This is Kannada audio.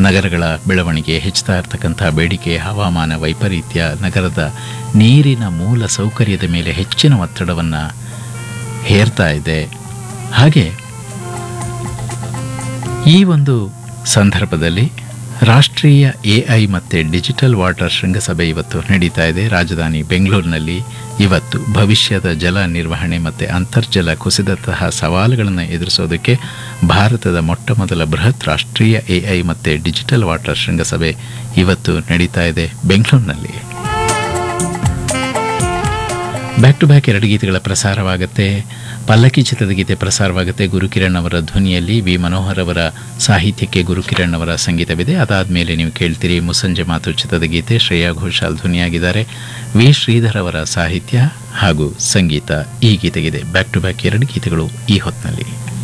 ನಗರಗಳ ಬೆಳವಣಿಗೆ ಹೆಚ್ಚುತ್ತಾ ಇರತಕ್ಕಂಥ ಬೇಡಿಕೆ ಹವಾಮಾನ ವೈಪರೀತ್ಯ ನಗರದ ನೀರಿನ ಮೂಲ ಸೌಕರ್ಯದ ಮೇಲೆ ಹೆಚ್ಚಿನ ಒತ್ತಡವನ್ನು ಹೇರ್ತಾ ಇದೆ ಹಾಗೆ ಈ ಒಂದು ಸಂದರ್ಭದಲ್ಲಿ ರಾಷ್ಟ್ರೀಯ ಎ ಐ ಮತ್ತು ಡಿಜಿಟಲ್ ವಾಟರ್ ಶೃಂಗಸಭೆ ಇವತ್ತು ನಡೀತಾ ಇದೆ ರಾಜಧಾನಿ ಬೆಂಗಳೂರಿನಲ್ಲಿ ಇವತ್ತು ಭವಿಷ್ಯದ ಜಲ ನಿರ್ವಹಣೆ ಮತ್ತು ಅಂತರ್ಜಲ ಕುಸಿದಂತಹ ಸವಾಲುಗಳನ್ನು ಎದುರಿಸೋದಕ್ಕೆ ಭಾರತದ ಮೊಟ್ಟ ಮೊದಲ ಬೃಹತ್ ರಾಷ್ಟ್ರೀಯ ಎ ಐ ಮತ್ತು ಡಿಜಿಟಲ್ ವಾಟರ್ ಶೃಂಗಸಭೆ ಇವತ್ತು ನಡೀತಾ ಇದೆ ಬೆಂಗಳೂರಿನಲ್ಲಿ ಬ್ಯಾಕ್ ಟು ಬ್ಯಾಕ್ ಎರಡು ಗೀತೆಗಳ ಪ್ರಸಾರವಾಗುತ್ತೆ ಪಲ್ಲಕ್ಕಿ ಚಿತ್ರದ ಗೀತೆ ಪ್ರಸಾರವಾಗುತ್ತೆ ಗುರುಕಿರಣ್ ಅವರ ಧ್ವನಿಯಲ್ಲಿ ವಿ ಮನೋಹರ್ ಅವರ ಸಾಹಿತ್ಯಕ್ಕೆ ಗುರುಕಿರಣ್ ಅವರ ಸಂಗೀತವಿದೆ ಅದಾದಮೇಲೆ ನೀವು ಕೇಳ್ತೀರಿ ಮುಸ್ಸಂಜೆ ಮಾತು ಚಿತ್ರದ ಗೀತೆ ಶ್ರೇಯಾ ಘೋಷಾಲ್ ಧ್ವನಿಯಾಗಿದ್ದಾರೆ ವಿ ಶ್ರೀಧರ್ ಅವರ ಸಾಹಿತ್ಯ ಹಾಗೂ ಸಂಗೀತ ಈ ಗೀತೆಗಿದೆ ಬ್ಯಾಕ್ ಟು ಬ್ಯಾಕ್ ಎರಡು ಗೀತೆಗಳು ಈ ಹೊತ್ತಿನಲ್ಲಿ